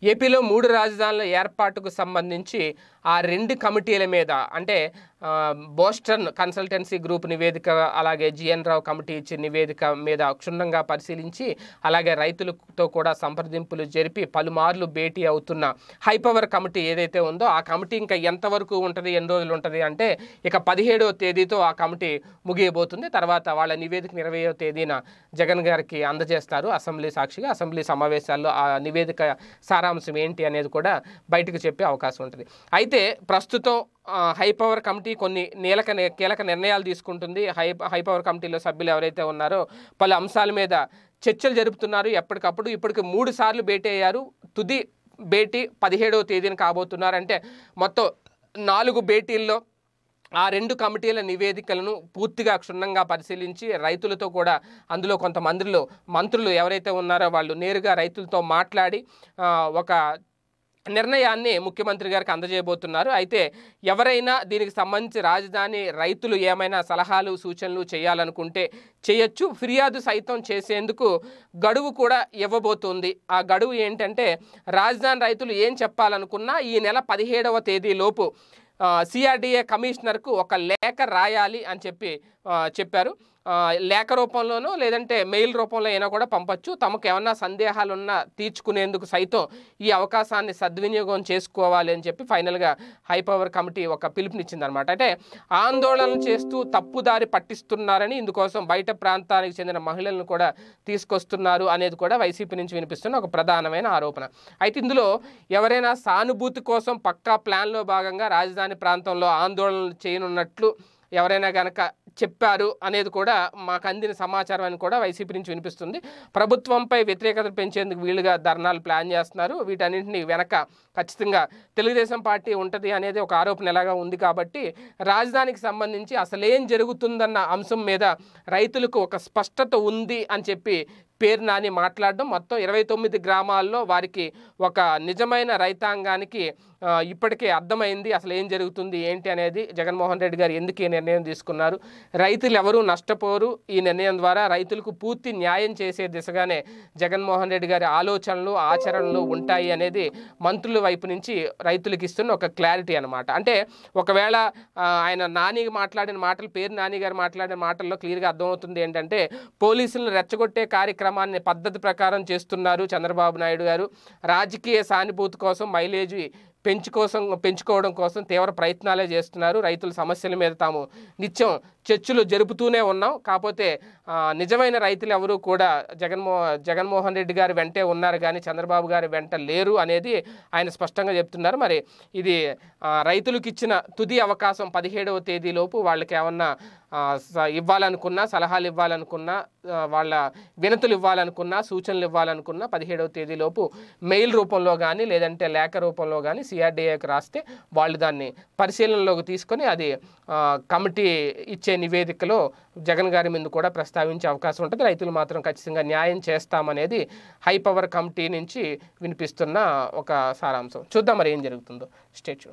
ఏపీలో మూడు రాజధానుల ఏర్పాటుకు సంబంధించి ఆ రెండు కమిటీల మీద అంటే ఆ, బోస్టన్ కన్సల్టెన్సీ గ్రూప్ నివేదిక అలాగే జిఎన్ రావు కమిటీ ఇచ్చిన నివేదిక మీద క్షుణ్ణంగా పరిశీలించి అలాగే రైతులతో కూడా సంప్రదింపులు జరిపి పలుమార్లు భేటీ అవుతున్న హైపవర్ కమిటీ ఏదైతే ఉందో ఆ కమిటీ ఇంకా ఎంతవరకు ఉంటుంది ఎన్ని రోజులు ఉంటుంది అంటే ఇక పదిహేడవ తేదీతో ఆ కమిటీ ముగియబోతుంది తర్వాత వాళ్ళ నివేదిక ఇరవయో తేదీన జగన్ గారికి అందజేస్తారు అసెంబ్లీ సాక్షిగా అసెంబ్లీ సమావేశాల్లో ఆ నివేదిక సారాంశం ఏంటి అనేది కూడా బయటకు చెప్పే అవకాశం ఉంటుంది అయితే ప్రస్తుతం ఆ, హై పవర్ కమిటీ కొన్ని నీలక కీలక నిర్ణయాలు తీసుకుంటుంది హై హై పవర్ కమిటీలో సభ్యులు ఎవరైతే ఉన్నారో పలు అంశాల మీద చర్చలు జరుపుతున్నారు ఎప్పటికప్పుడు ఇప్పటికి మూడు సార్లు భేటీ అయ్యారు తుది భేటీ పదిహేడవ తేదీన కాబోతున్నారు అంటే మొత్తం నాలుగు భేటీల్లో ఆ రెండు కమిటీల నివేదికలను పూర్తిగా క్షుణ్ణంగా పరిశీలించి రైతులతో కూడా అందులో కొంత మంత్రులు మంత్రులు ఎవరైతే ఉన్నారో వాళ్ళు నేరుగా రైతులతో మాట్లాడి ఆ, ఒక నిర్ణయాన్ని ముఖ్యమంత్రి గారికి అందజేయబోతున్నారు అయితే ఎవరైనా దీనికి సంబంధించి రాజధాని రైతులు ఏమైనా సలహాలు సూచనలు చేయాలనుకుంటే చేయొచ్చు ఫిర్యాదు సైతం చేసేందుకు గడువు కూడా ఇవ్వబోతుంది ఆ గడువు ఏంటంటే రాజధాని రైతులు ఏం చెప్పాలనుకున్నా ఈ నెల పదిహేడవ తేదీలోపు సిఆర్డిఏ కమిషనర్కు ఒక లేఖ రాయాలి అని చెప్పి ఆ, చెప్పారు ఆ, లేఖ రూపంలోనో లేదంటే మెయిల్ రూపంలో అయినా కూడా పంపొచ్చు తమకు ఏమన్నా సందేహాలు ఉన్నా తీర్చుకునేందుకు సైతం ఈ అవకాశాన్ని సద్వినియోగం చేసుకోవాలి అని చెప్పి ఫైనల్గా హై పవర్ కమిటీ ఒక పిలుపునిచ్చింది అనమాట అంటే ఆందోళన చేస్తూ తప్పుదారి పట్టిస్తున్నారని ఇందుకోసం బయట ప్రాంతానికి చెందిన మహిళలను కూడా తీసుకొస్తున్నారు అనేది కూడా వైసీపీ నుంచి వినిపిస్తున్న ఒక ప్రధానమైన ఆరోపణ అయితే ఇందులో ఎవరైనా సానుభూతి కోసం పక్కా ప్లాన్లో భాగంగా రాజధాని ప్రాంతంలో ఆందోళనలు చేయనున్నట్లు ఎవరైనా కనుక చెప్పారు అనేది కూడా మాకు అందిన సమాచారం అని కూడా వైసీపీ నుంచి వినిపిస్తుంది ప్రభుత్వంపై వ్యతిరేకత పెంచేందుకు వీలుగా ధర్నాలు ప్లాన్ చేస్తున్నారు వీటన్నింటిని వెనక ఖచ్చితంగా తెలుగుదేశం పార్టీ ఉంటుంది అనేది ఒక ఆరోపణ ఎలాగా ఉంది కాబట్టి రాజధానికి సంబంధించి అసలేం జరుగుతుందన్న అంశం మీద రైతులకు ఒక స్పష్టత ఉంది అని చెప్పి పేరు నాని మాట్లాడడం మొత్తం ఇరవై తొమ్మిది గ్రామాల్లో వారికి ఒక నిజమైన రైతాంగానికి ఆ, ఇప్పటికే అర్థమైంది అసలు ఏం జరుగుతుంది ఏంటి అనేది జగన్మోహన్ రెడ్డి గారు ఎందుకు ఈ నిర్ణయం తీసుకున్నారు రైతులు ఎవరూ నష్టపోరు ఈ నిర్ణయం ద్వారా రైతులకు పూర్తి న్యాయం చేసే దిశగానే జగన్మోహన్ రెడ్డి గారి ఆలోచనలు ఆచరణలు ఉంటాయి అనేది మంత్రుల వైపు నుంచి రైతులకు ఇస్తున్న ఒక క్లారిటీ అనమాట అంటే ఒకవేళ ఆ, ఆయన నాని మాట్లాడిన మాటలు పేరు నాని గారు మాట్లాడిన మాటల్లో క్లియర్గా అర్థమవుతుంది ఏంటంటే పోలీసులను రెచ్చగొట్టే కార్యక్రమాన్ని పద్ధతి ప్రకారం చేస్తున్నారు చంద్రబాబు నాయుడు గారు రాజకీయ సానుభూతి కోసం మైలేజ్ పెంచుకోసం పెంచుకోవడం కోసం తీవ్ర ప్రయత్నాలే చేస్తున్నారు రైతుల సమస్యల మీద తాము నిత్యం చర్చలు జరుపుతూనే ఉన్నాం కాకపోతే ఆ, నిజమైన రైతులు ఎవరు కూడా జగన్మో జగన్మోహన్ రెడ్డి గారి వెంటే ఉన్నారు కానీ చంద్రబాబు గారి వెంట లేరు అనేది ఆయన స్పష్టంగా చెప్తున్నారు మరి ఇది ఆ, రైతులకు ఇచ్చిన తుది అవకాశం పదిహేడవ తేదీలోపు వాళ్ళకి ఏమన్నా ఆ, స- ఇవ్వాలనుకున్నా సలహాలు ఇవ్వాలనుకున్నా ఆ, వాళ్ళ వినతులు ఇవ్వాలనుకున్నా సూచనలు ఇవ్వాలనుకున్నా పదిహేడవ తేదీలోపు మెయిల్ రూపంలో కానీ లేదంటే లేఖ రూపంలో కానీ సిఆర్డీఏకి రాస్తే వాళ్ళు దాన్ని పరిశీలనలోకి తీసుకొని అది ఆ, కమిటీ ఇచ్చే నివేదికలో జగన్ గారి మీద కూడా ప్రస్తావించే అవకాశం ఉంటుంది రైతులు మాత్రం ఖచ్చితంగా న్యాయం చేస్తామనేది హై పవర్ కమిటీ నుంచి వినిపిస్తున్న ఒక సారాంశం చూద్దాం మరి ఏం జరుగుతుందో స్టేట్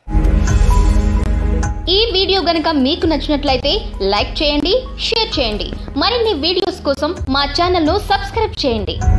ఈ వీడియో గనుక మీకు నచ్చినట్లయితే లైక్ చేయండి షేర్ చేయండి మరిన్ని వీడియోస్ కోసం మా ఛానల్ను సబ్స్క్రైబ్ చేయండి